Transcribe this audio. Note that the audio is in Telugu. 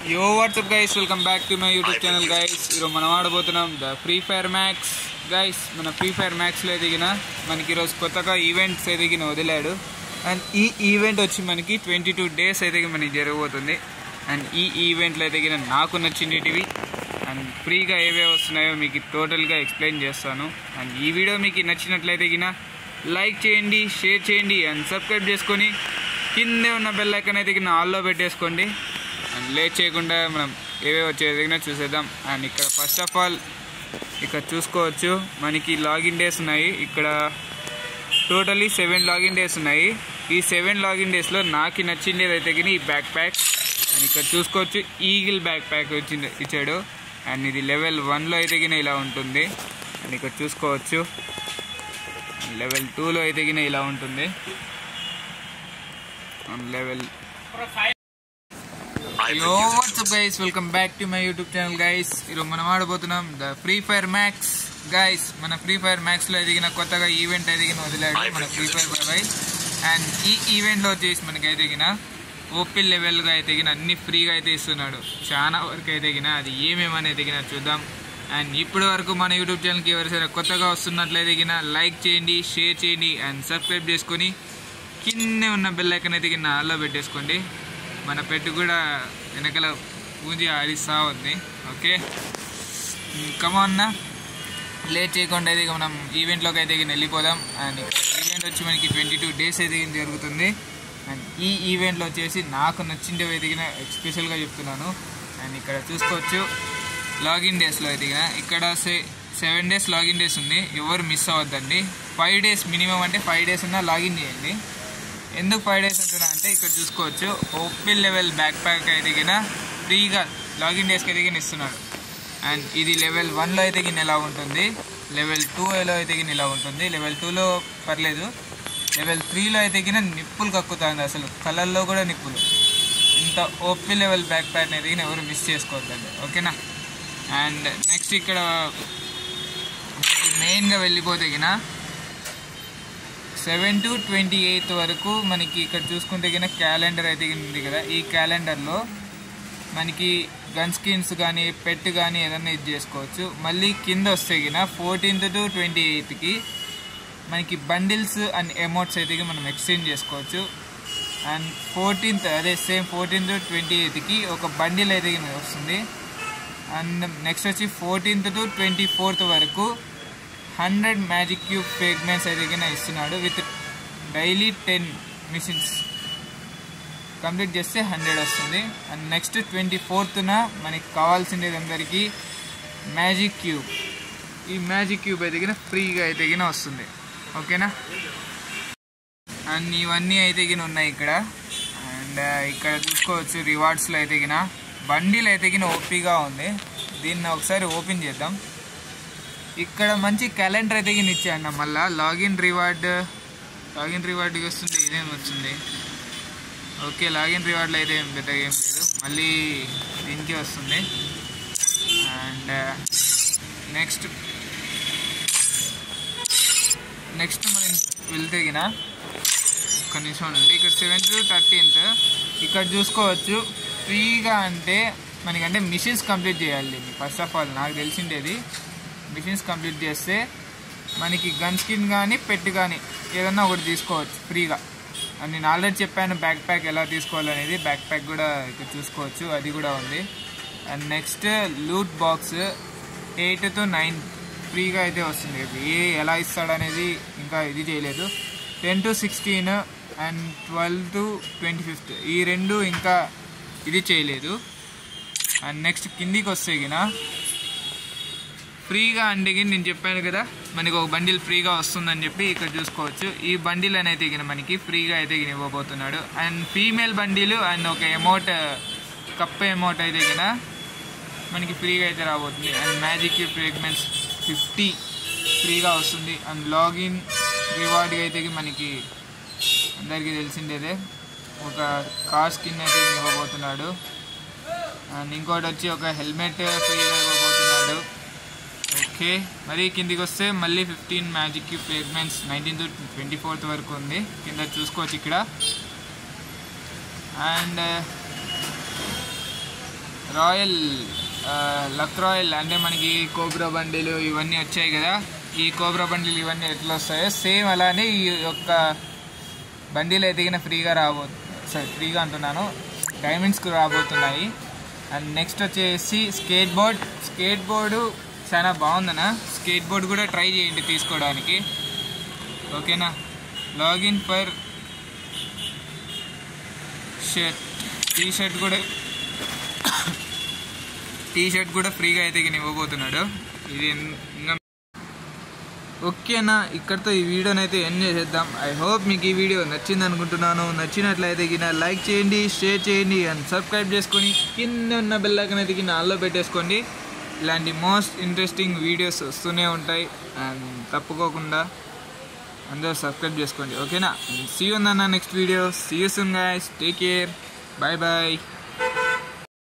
యో what's up guys welcome back to my YouTube channel guys ఈరోజు మనం ఆడబోతున్నాం the free fire max guys మన ఫ్రీ ఫైర్ మ్యాక్స్లో ఎదిగిన మనకి ఈరోజు కొత్తగా ఈవెంట్స్ ఎదిగిన వదిలాడు అండ్ ఈ ఈవెంట్ వచ్చి మనకి ట్వంటీ టూ డేస్ అయితే మనకి జరగబోతుంది అండ్ ఈ ఈవెంట్లో ఎదిగిన నాకు నచ్చినటివి అండ్ ఫ్రీగా ఏవే వస్తున్నాయో మీకు టోటల్గా ఎక్స్ప్లెయిన్ చేస్తాను అండ్ ఈ వీడియో మీకు నచ్చినట్లయితే గిన లైక్ చేయండి షేర్ చేయండి అండ్ సబ్స్క్రైబ్ చేసుకొని కిందే ఉన్న బెల్ ఐకాన్ అయితే గిన ఆల్లో పెట్టేసుకోండి అండ్ లేట్ చేయకుండా మనం ఏవే వచ్చేదిగినా చూసేద్దాం అండ్ ఇక్కడ ఫస్ట్ ఆఫ్ ఆల్ ఇక్కడ చూసుకోవచ్చు మనకి లాగిన్ డేస్ ఉన్నాయి ఇక్కడ టోటలీ సెవెన్ లాగిన్ డేస్ ఉన్నాయి ఈ సెవెన్ లాగిన్ డేస్లో నాకు నచ్చిండేది అయితే గిని ఈ బ్యాక్ ప్యాక్ అండ్ ఇక్కడ చూసుకోవచ్చు ఈగిల్ బ్యాక్ ప్యాక్ వచ్చింది ఇచ్చాడు అండ్ ఇది లెవెల్ వన్లో అయితే గిన ఇలా ఉంటుంది అండ్ ఇక్కడ చూసుకోవచ్చు లెవెల్ టూలో అయితే గిన ఇలా ఉంటుంది and level yo what's up guys welcome back to my YouTube channel guys ఈరోజు మనం ఆడబోతున్నాం the free fire max guys మన ఫ్రీ ఫైర్ మ్యాక్స్ లో ఎదిగిన కొత్తగా ఈవెంట్ ఎదిగిన వదిలాడు మన ఫ్రీ ఫైర్ బాబాయ్ అండ్ ఈ ఈవెంట్ లో వచ్చేసి మనకి ఎదిగిన ఓపెన్ లెవెల్ గా ఎదిగిన అన్ని ఫ్రీగా అయితే ఇస్తున్నాడు చాలా వరకు ఎదిగిన అది ఏమేమని ఎదిగిన చూద్దాం అండ్ ఇప్పటి వరకు మన యూట్యూబ్ ఛానల్కి ఎవరిసైనా కొత్తగా వస్తున్నట్లయితే ఎదిగిన లైక్ చేయండి షేర్ చేయండి అండ్ సబ్స్క్రైబ్ చేసుకొని కింద ఉన్న బెల్ ఐకన్ అయితే కింద ఆల్లో పెట్టేసుకోండి మన పెట్టు కూడా వెనకాల పూజ ఆడిస్తూ ఉంది ఓకే కమన్నా లేట్ చేయకుండా అయితే ఇక మనం ఈవెంట్లోకి అయితే ఇక వెళ్ళిపోదాం అండ్ ఈవెంట్ వచ్చి మనకి ట్వంటీ టూ డేస్ అయితే ఇక జరుగుతుంది అండ్ ఈ ఈవెంట్లో వచ్చేసి నాకు నచ్చిండేవి ఎదిగిన ఎస్పెషల్గా చెప్తున్నాను అండ్ ఇక్కడ చూసుకోవచ్చు లాగిన్ డేస్లో ఎదిగిన ఇక్కడ say seven days login days ఉంది ఎవరు మిస్ అవ్వద్దండి ఫైవ్ డేస్ మినిమం అంటే ఫైవ్ డేస్ ఉన్నా లాగిన్ చేయండి ఎందుకు ఫైవ్ డేస్ అంటున్నా అంటే ఇక్కడ చూసుకోవచ్చు ఓపెన్ లెవెల్ బ్యాక్ ప్యాక్ అయితే గిన ఫ్రీగా లాగిన్ డేస్కి అయితే గిన ఇస్తున్నాడు అండ్ ఇది లెవెల్ వన్లో అయితే గిన ఎలా ఉంటుంది లెవెల్ టూలో అయితే గిన ఇలా ఉంటుంది లెవెల్ టూలో పర్లేదు లెవెల్ త్రీలో అయితే గిన నిప్పులు కక్కుతుంది అసలు కలర్లో కూడా నిప్పులు ఇంత ఓపెన్ లెవెల్ బ్యాక్ ప్యాక్ అయితే గిన ఎవరు మిస్ చేసుకోవద్దండి ఓకేనా అండ్ నెక్స్ట్ ఇక్కడ మెయిన్గా వెళ్ళిపోతే గిన సెవెన్ టు ట్వంటీ ఎయిత్ వరకు మనకి ఇక్కడ చూసుకుంటే కింద క్యాలెండర్ అయితే ఉంది కదా ఈ క్యాలెండర్లో మనకి గన్ స్కిన్స్ కానీ పెట్ కానీ ఏదన్నా ఇది చేసుకోవచ్చు మళ్ళీ కింద వస్తే కింద ఫోర్టీన్త్ టు ట్వంటీ ఎయిత్కి మనకి బండిల్స్ అండ్ అమౌంట్స్ అయితే మనం ఎక్స్చేంజ్ చేసుకోవచ్చు అండ్ ఫోర్టీన్త్ అదే సేమ్ ఫోర్టీన్త్ ట్వంటీ ఎయిత్కి ఒక బండిల్ అయితే వస్తుంది అండ్ నెక్స్ట్ వచ్చి ఫోర్టీన్త్ టు ట్వంటీ ఫోర్త్ వరకు హండ్రెడ్ మ్యాజిక్ క్యూబ్ ఫ్రేగ్మెంట్స్ అయితే కింద ఇస్తున్నాడు with daily ten missions complete చేస్తే హండ్రెడ్ వస్తుంది అండ్ నెక్స్ట్ ట్వంటీ ఫోర్త్న మనకి కావాల్సిండేది అందరికీ మ్యాజిక్ క్యూబ్ ఈ మ్యాజిక్ క్యూబ్ అయితే కింద ఫ్రీగా అయితే కింద వస్తుంది ఓకేనా అండ్ ఇవన్నీ అయితే కింద ఉన్నాయి ఇక్కడ అండ్ ఇక్కడ చూసుకోవచ్చు రివార్డ్స్లో అయితే కింద బండిల్ అయితే కింద ఓపీగా ఉంది దీన్ని ఒకసారి ఓపెన్ చేద్దాం ఇక్కడ మంచి క్యాలెండర్ అయితే గిన్ ఇచ్చాడు మళ్ళా లాగిన్ రివార్డ్ లాగిన్ రివార్డ్కి వస్తుంది ఇదేం వచ్చింది ఓకే లాగిన్ రివార్డ్లో అయితే ఏం పెద్దగా ఏం లేదు మళ్ళీ దీనికి వస్తుంది అండ్ నెక్స్ట్ నెక్స్ట్ మనం వెళ్తే గిన ఒక్క నిమిషం ఉండండి ఇక్కడ సెవెంత్ టు థర్టీన్త్ ఇక్కడ చూసుకోవచ్చు ఫ్రీగా అంటే మనకంటే మిషన్స్ కంప్లీట్ చేయాలి ఫస్ట్ ఆఫ్ ఆల్ నాకు తెలిసిండేది మిషన్స్ కంప్లీట్ చేస్తే మనకి గన్ స్కిన్ కానీ పెట్టి కానీ ఏదన్నా ఒకటి తీసుకోవచ్చు ఫ్రీగా అని నేను ఆల్రెడీ చెప్పాను బ్యాక్ ప్యాక్ ఎలా తీసుకోవాలనేది బ్యాక్ ప్యాక్ కూడా ఇక్కడ చూసుకోవచ్చు అది కూడా ఉంది and next loot box eight to nine ఫ్రీగా అయితే వస్తుంది ఏ ఎలా ఇస్తాడనేది ఇంకా ఇది చేయలేదు ten to sixteen and twelve to twenty fifth ఈ రెండు ఇంకా ఇది చేయలేదు అండ్ నెక్స్ట్ కిందికి వస్తే గిన ఫ్రీగా అంటే నేను చెప్పాను కదా మనకి ఒక బండిల్ ఫ్రీగా వస్తుందని చెప్పి ఇక్కడ చూసుకోవచ్చు ఈ బండిల్ అనేది గిన మనకి ఫ్రీగా అయితే గిన ఇవ్వబోతున్నాడు అండ్ ఫీమేల్ బండిలు అండ్ ఒక అమౌంట్ కప్ అమౌంట్ అయితే గిన మనకి ఫ్రీగా అయితే రాబోతుంది అండ్ మ్యాజిక్ ఫ్రేగ్మెంట్స్ ఫిఫ్టీ ఫ్రీగా వస్తుంది అండ్ లాగిన్ రివార్డ్గా అయితే మనకి అందరికీ తెలిసిండేదే ఒక కార్ స్కిన్ అయితే ఇవ్వబోతున్నాడు అండ్ ఇంకోటి వచ్చి ఒక హెల్మెట్ ఫ్రీగా ఇవ్వబోతున్నాడు ఓకే మరి కిందికి వస్తే మళ్ళీ fifteen magic cube fragments nineteen to twenty fourth వరకు ఉంది కింద చూసుకోవచ్చు ఇక్కడ అండ్ రాయల్ ఆ, లక్ రాయల్ అంటే మనకి కోబ్రా బండిలు ఇవన్నీ వచ్చాయి కదా ఈ కోబ్రా బండిలు ఇవన్నీ ఎట్లా వస్తాయో సేమ్ అలానే ఈ యొక్క బండిలు ఎదిగిన ఫ్రీగా రాబో సారీ ఫ్రీగా అంటున్నాను డైమండ్స్కి రాబోతున్నాయి అండ్ నెక్స్ట్ వచ్చేసి స్కేట్ బోర్డ్ స్కేట్ బోర్డు చాలా బాగుందన్న స్కేట్ బోర్డ్ కూడా ట్రై చేయండి తీసుకోవడానికి ఓకేనా login for shirt T-shirt కూడా టీ షర్ట్ కూడా ఫ్రీగా అయితే ఈయన ఇవ్వబోతున్నాడు ఇది ఇంకా ఓకేనా ఇక్కడితో ఈ వీడియోని అయితే ఎండ్ చేసేద్దాం ఐ హోప్ మీకు ఈ వీడియో నచ్చింది అనుకుంటున్నాను నచ్చినట్లయితే కింద లైక్ చేయండి షేర్ చేయండి అండ్ సబ్స్క్రైబ్ చేసుకొని కింద ఉన్న బెల్ ఐకన్ అయితే కింద ఆల్లో పెట్టేసుకోండి ఇలాంటి మోస్ట్ ఇంట్రెస్టింగ్ వీడియోస్ వస్తూనే ఉంటాయి అండ్ తప్పుకోకుండా అందరూ సబ్స్క్రైబ్ చేసుకోండి ఓకేనా సీ యూ అన్న next video see you soon guys take care bye bye